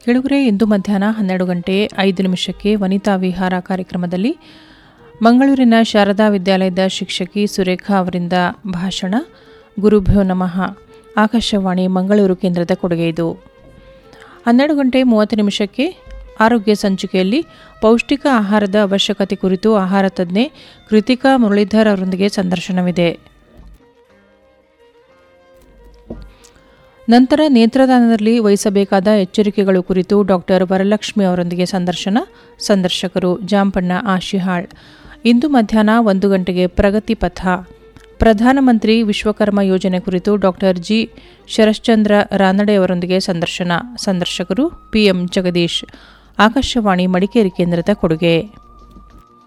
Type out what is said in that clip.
ಕೆಳಗರೆ ಇಂದು ಮಧ್ಯಾಹ್ನ ಹನ್ನೆರಡು ಗಂಟೆ ಐದು ನಿಮಿಷಕ್ಕೆ ವನಿತಾ ವಿಹಾರ ಕಾರ್ಯಕ್ರಮದಲ್ಲಿ ಮಂಗಳೂರಿನ ಶಾರದಾ ವಿದ್ಯಾಲಯದ ಶಿಕ್ಷಕಿ ಸುರೇಖಾ ಅವರಿಂದ ಭಾಷಣ ಗುರುಭ್ಯೋ ನಮಃ ಆಕಾಶವಾಣಿ ಮಂಗಳೂರು ಕೇಂದ್ರದ ಕೊಡುಗೆ ಇದು ಹನ್ನೆರಡು ಗಂಟೆ ಮೂವತ್ತು ನಿಮಿಷಕ್ಕೆ ಆರೋಗ್ಯ ಸಂಚಿಕೆಯಲ್ಲಿ ಪೌಷ್ಟಿಕ ಆಹಾರದ ಅವಶ್ಯಕತೆ ಕುರಿತು ಆಹಾರ ತಜ್ಞೆ ಕೃತಿಕಾ ಮುರಳೀಧರ್ ಅವರೊಂದಿಗೆ ಸಂದರ್ಶನವಿದೆ ನಂತರ ನೇತ್ರದಾನದಲ್ಲಿ ವಹಿಸಬೇಕಾದ ಎಚ್ಚರಿಕೆಗಳು ಕುರಿತು ಡಾಕ್ಟರ್ ವರಲಕ್ಷ್ಮಿ ಅವರೊಂದಿಗೆ ಸಂದರ್ಶನ ಸಂದರ್ಶಕರು ಜಾಂಪಣ್ಣ ಆಶಿಹಾಳ್ ಇಂದು ಮಧ್ಯಾಹ್ನ ಒಂದು ಗಂಟೆಗೆ ಪ್ರಗತಿ ಪಥ ಪ್ರಧಾನಮಂತ್ರಿ ವಿಶ್ವಕರ್ಮ ಯೋಜನೆ ಕುರಿತು ಡಾಕ್ಟರ್ ಜಿ ಶರಶ್ಚಂದ್ರ ರಾನಡೆ ಅವರೊಂದಿಗೆ ಸಂದರ್ಶನ ಸಂದರ್ಶಕರು ಪಿಎಂ ಜಗದೀಶ್ ಆಕಾಶವಾಣಿ ಮಡಿಕೇರಿ ಕೇಂದ್ರದ ಕೊಡುಗೆ